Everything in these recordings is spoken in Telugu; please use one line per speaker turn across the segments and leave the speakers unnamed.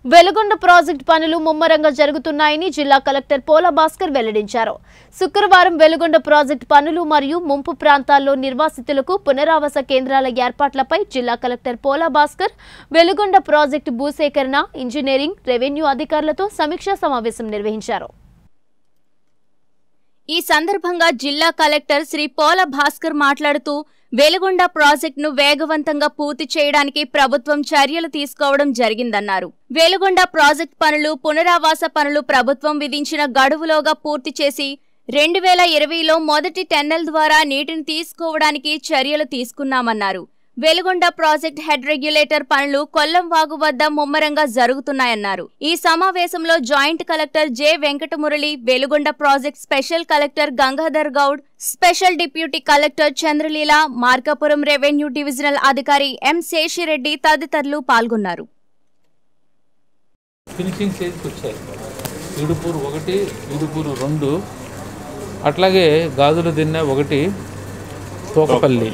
వెలుగొండ ప్రాజెక్టు పనులు ముమ్మరంగా జరుగుతున్నాయని జిల్లా కలెక్టర్ పోల భాస్కర్ వెల్లడించారు శుక్రవారం వెలుగొండ ప్రాజెక్టు పనులు మరియు ముంపు ప్రాంతాల్లో నిర్వాసితులకు పునరావాస కేంద్రాల ఏర్పాట్లపై జిల్లా కలెక్టర్ పోల భాస్కర్ వెలుగొండ ప్రాజెక్టు భూసేకరణ ఇంజనీరింగ్ రెవెన్యూ అధికారులతో సమీక్షా సమావేశం నిర్వహించారు
ఈ సందర్భంగా జిల్లా కలెక్టర్ శ్రీ పోల భాస్కర్ మాట్లాడుతూ వెలుగొండ ప్రాజెక్టును వేగవంతంగా పూర్తి చేయడానికి ప్రభుత్వం చర్యలు తీసుకోవడం జరిగిందన్నారు వెలుగొండ ప్రాజెక్ట్ పనులు పునరావాస పనులు ప్రభుత్వం విధించిన గడువులోగా పూర్తి చేసి రెండు వేల ఇరవైలో మొదటి టెన్నెల్ ద్వారా నీటిని తీసుకోవడానికి చర్యలు తీసుకున్నామన్నారు వెలుగొండ ప్రాజెక్ట్ హెడ్ రెగ్యులేటర్ పనులు కొల్లం వాగు వద్ద ముమ్మరంగా జరుగుతున్నాయన్నారు ఈ సమావేశంలో joint collector J Venkatamurali Veligonda project special collector Gangadhar Goud special deputy collector Chandraleela Markapuram revenue divisional అధికారి ఎం శేషిరెడ్డి తదితరులు పాల్గొన్నారు
ఫినిషింగ్ స్టేజ్కి వచ్చాయి ఇడుపూరు ఒకటి ఇడుపూరు రెండు అట్లాగే గాజుల దిన్నె ఒకటి తోకపల్లి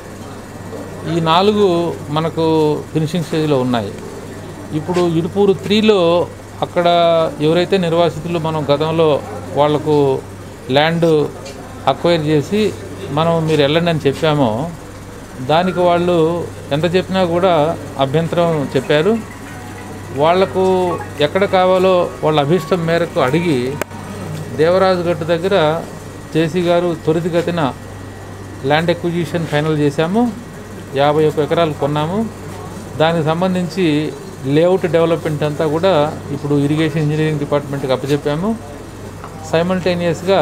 ఈ నాలుగు మనకు ఫినిషింగ్ స్టేజ్లో ఉన్నాయి ఇప్పుడు ఇడుపూరు త్రీలో అక్కడ ఎవరైతే నిర్వాసితులు మనం గతంలో వాళ్లకు ల్యాండ్ అక్వైర్ చేసి మనం మీరు వెళ్ళండి అని చెప్పామో దానికి వాళ్ళు ఎంత చెప్పినా కూడా అభ్యంతరం చెప్పారు వాళ్లకు ఎక్కడ కావాలో వాళ్ళ అభీష్టం మేరకు అడిగి దేవరాజు గట్టు దగ్గర జేసీ గారు త్వరితగతిన ల్యాండ్ ఎక్విజిషన్ ఫైనల్ చేశాము యాభై ఒక్క ఎకరాలు కొన్నాము దానికి సంబంధించి లేఅవుట్ డెవలప్మెంట్ అంతా కూడా ఇప్పుడు ఇరిగేషన్ ఇంజనీరింగ్ డిపార్ట్మెంట్కి అప్పచెప్పాము సైమల్టేనియస్గా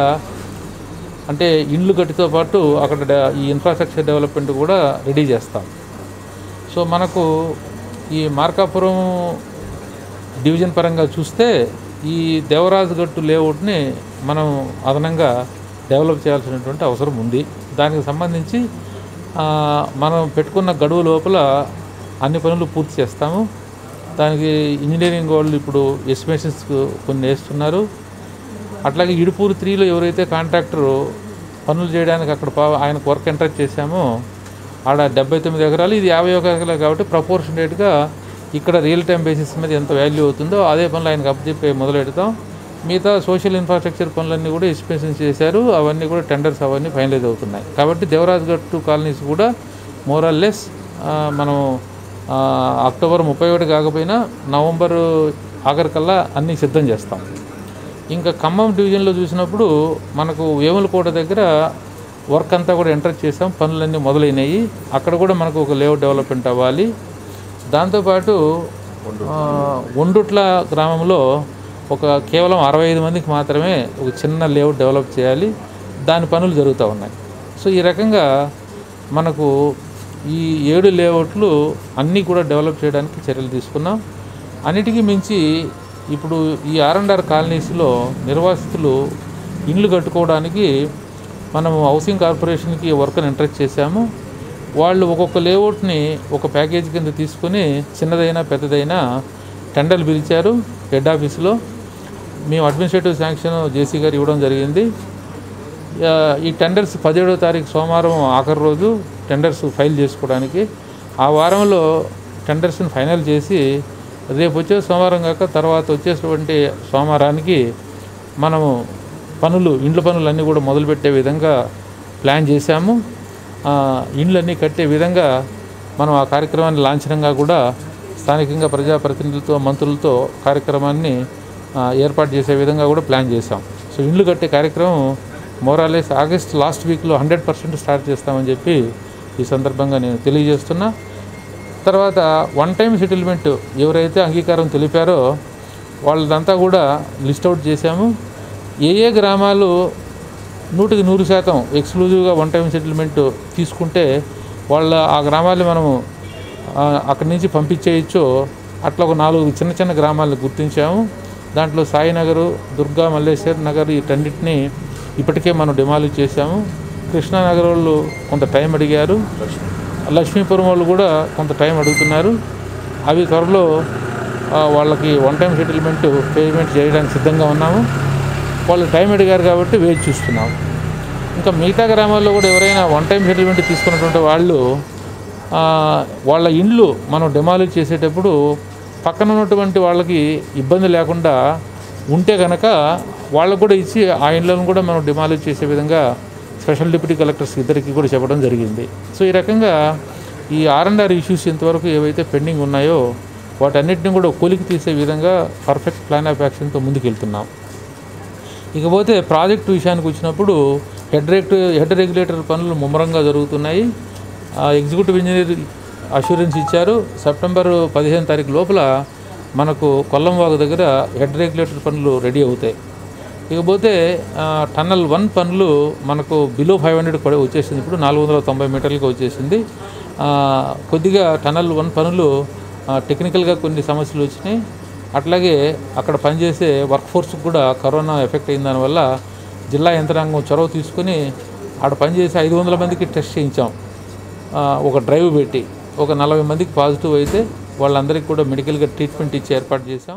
అంటే ఇండ్లు గట్టితో పాటు అక్కడ డ- ఈ ఇన్ఫ్రాస్ట్రక్చర్ డెవలప్మెంట్ కూడా రెడీ చేస్తాం సో మనకు ఈ మార్కాపురం డివిజన్ పరంగా చూస్తే ఈ దేవరాజు గట్టు లేఅవుట్ని మనం అదనంగా డెవలప్ చేయాల్సినటువంటి అవసరం ఉంది దానికి సంబంధించి ఆ, మనం పెట్టుకున్న గడువు లోపల అన్ని పనులు పూర్తి చేస్తాము దానికి ఇంజనీరింగ్ వాళ్ళు ఇప్పుడు ఎస్టిమేషన్స్ కొన్ని వేస్తున్నారు అట్లాగే ఇడుపూరు త్రీలో ఎవరైతే కాంట్రాక్టరు పనులు చేయడానికి అక్కడ పా- ఆయనకు వర్క్ ఎంటర్ చేశామో ఆడ డెబ్బై తొమ్మిది ఎకరాలు ఇది యాభై ఒక ఎకరాలు కాబట్టి ప్రపోర్షనేట్గా ఇక్కడ రియల్ టైం బేసిస్ మీద ఎంత వాల్యూ అవుతుందో అదే పనులు ఆయనకు అప్పచెప్పి మొదలెడతాం మిగతా సోషల్ ఇన్ఫ్రాస్ట్రక్చర్ పనులన్నీ కూడా ఎస్టిమేషన్ చేశారు అవన్నీ కూడా టెండర్స్ అవన్నీ ఫైనలైజ్ అవుతున్నాయి కాబట్టి దేవరాజ్ గట్టు కాలనీస్ కూడా మోరల్ లెస్ మనం ఆ, అక్టోబర్ ముప్పై ఒకటి కాకపోయినా నవంబర్ ఆఖరికల్లా అన్నీ సిద్ధం చేస్తాం ఇంకా ఖమ్మం డివిజన్లో చూసినప్పుడు మనకు వేములకోట దగ్గర వర్క్ అంతా కూడా ఎంటర్ చేసాం పనులన్నీ మొదలైనవి అక్కడ కూడా మనకు ఒక లేఅవుట్ డెవలప్మెంట్ అవ్వాలి దాంతోపాటు ఆ, ఒండుట్ల గ్రామంలో ఒక కేవలం అరవై ఐదు మందికి మాత్రమే ఒక చిన్న లేఅవుట్ డెవలప్ చేయాలి దాని పనులు జరుగుతూ ఉన్నాయి సో ఈ రకంగా మనకు ఈ ఏడు లేఅవుట్లు అన్నీ కూడా డెవలప్ చేయడానికి చర్యలు తీసుకున్నాం అన్నిటికీ మించి ఇప్పుడు ఈ ఆర్ అండ్ ఆర్ కాలనీస్లో నిర్వాసితులు ఇండ్లు కట్టుకోవడానికి మనము హౌసింగ్ కార్పొరేషన్కి వర్క్ని ఇంట్రెస్ట్ చేశాము వాళ్ళు ఒక్కొక్క లేఅవుట్ని ఒక ప్యాకేజ్ కింద తీసుకొని చిన్నదైనా పెద్దదైనా టెండర్లు పిలిచారు హెడ్ ఆఫీస్లో మేము అడ్మినిస్ట్రేటివ్ శాంక్షన్ జేసీ గారు ఇవ్వడం జరిగింది ఆ, ఈ టెండర్స్ పదిహేడో తారీఖు సోమవారం ఆఖరి రోజు టెండర్స్ ఫైల్ చేసుకోవడానికి ఆ వారంలో టెండర్స్ని ఫైనల్ చేసి రేపు వచ్చే సోమవారం కాక తర్వాత వచ్చేటువంటి సోమవారానికి మనము పనులు ఇండ్ల పనులన్నీ కూడా మొదలుపెట్టే విధంగా ప్లాన్ చేశాము ఆ, ఇండ్లన్నీ కట్టే విధంగా మనం ఆ కార్యక్రమాన్ని లాంఛనంగా కూడా స్థానికంగా ప్రజాప్రతినిధులతో మంత్రులతో కార్యక్రమాన్ని ఆ, ఏర్పాటు చేసే విధంగా కూడా ప్లాన్ చేశాం సో ఇండ్లు కట్టే కార్యక్రమం మోరాలేస్ ఆగస్ట్ లాస్ట్ వీక్లో హండ్రెడ్ పర్సెంట్ స్టార్ట్ చేస్తామని చెప్పి ఈ సందర్భంగా నేను తెలియజేస్తున్నా తర్వాత వన్ టైం సెటిల్మెంట్ ఎవరైతే అంగీకారం తెలిపారో వాళ్ళదంతా కూడా లిస్ట్ అవుట్ చేశాము ఏ ఏ గ్రామాలు నూటికి నూరు శాతం ఎక్స్క్లూజివ్గా వన్ టైం సెటిల్మెంట్ తీసుకుంటే వాళ్ళ ఆ గ్రామాలు మనము ఆ, అక్కడి నుంచి పంపించేయచ్చో అట్లా ఒక నాలుగు చిన్న చిన్న గ్రామాలను గుర్తించాము దాంట్లో సాయినగరు దుర్గా మల్లేశ్వర్ నగర్ వీటన్నిటిని ఇప్పటికే మనం డిమాలిష్ చేశాము కృష్ణానగర్ వాళ్ళు కొంత టైం అడిగారు లక్ష్మీపురం వాళ్ళు కూడా కొంత టైం అడుగుతున్నారు అవి త్వరలో ఆ, వాళ్ళకి వన్ టైం సెటిల్మెంట్ పేమెంట్ చేయడానికి సిద్ధంగా ఉన్నాము వాళ్ళు టైం అడిగారు కాబట్టి వేచి చూస్తున్నాం ఇంకా మిగతా గ్రామాల్లో కూడా ఎవరైనా వన్ టైం సెటిల్మెంట్ తీసుకున్నటువంటి వాళ్ళు ఆ, వాళ్ళ ఇండ్లు మనం డెమాలిష్ చేసేటప్పుడు పక్కన ఉన్నటువంటి వాళ్ళకి ఇబ్బంది లేకుండా ఉంటే కనుక వాళ్ళకు కూడా ఇచ్చి ఆ ఇళ్ళను కూడా మనం డిమాలిష్ చేసే విధంగా స్పెషల్ డిప్యూటీ కలెక్టర్స్ ఇద్దరికి కూడా చెప్పడం జరిగింది సో ఈ రకంగా ఈ ఆర్ అండ్ ఆర్ ఇష్యూస్ ఇంతవరకు ఏవైతే పెండింగ్ ఉన్నాయో వాటన్నిటిని కూడా కొలికి తీసే విధంగా పర్ఫెక్ట్ ప్లాన్ ఆఫ్ యాక్షన్తో ముందుకెళ్తున్నాం ఇకపోతే ప్రాజెక్టు విషయానికి వచ్చినప్పుడు హెడ్ రేట్ హెడ్ రెగ్యులేటర్ పనులు ముమ్మరంగా జరుగుతున్నాయి ఆ, ఎగ్జిక్యూటివ్ ఇంజనీర్ అష్యూరెన్స్ ఇచ్చారు సెప్టెంబర్ పదిహేను తారీఖు లోపల మనకు కొల్లంవాగు దగ్గర హెడ్ రెగ్యులేటర్ పనులు రెడీ అవుతాయి ఇకపోతే ఆ, టన్నల్ వన్ పనులు మనకు బిలో ఫైవ్ హండ్రెడ్ కూడా వచ్చేసింది ఇప్పుడు నాలుగు వందల తొంభై మీటర్లకు వచ్చేసింది ఆ, కొద్దిగా టన్నల్ వన్ పనులు ఆ, టెక్నికల్గా కొన్ని సమస్యలు వచ్చినాయి అట్లాగే అక్కడ పనిచేసే వర్క్ ఫోర్స్కి కూడా కరోనా ఎఫెక్ట్ అయిన దానివల్ల జిల్లా యంత్రాంగం చొరవ తీసుకుని ఆడ పనిచేసే ఐదు వందల మందికి టెస్ట్ చేయించాం ఆ, ఒక డ్రైవ్ పెట్టి ఒక నలభై మందికి పాజిటివ్ అయితే వాళ్ళందరికీ కూడా మెడికల్గా ట్రీట్మెంట్ ఇచ్చి ఏర్పాటు చేశాం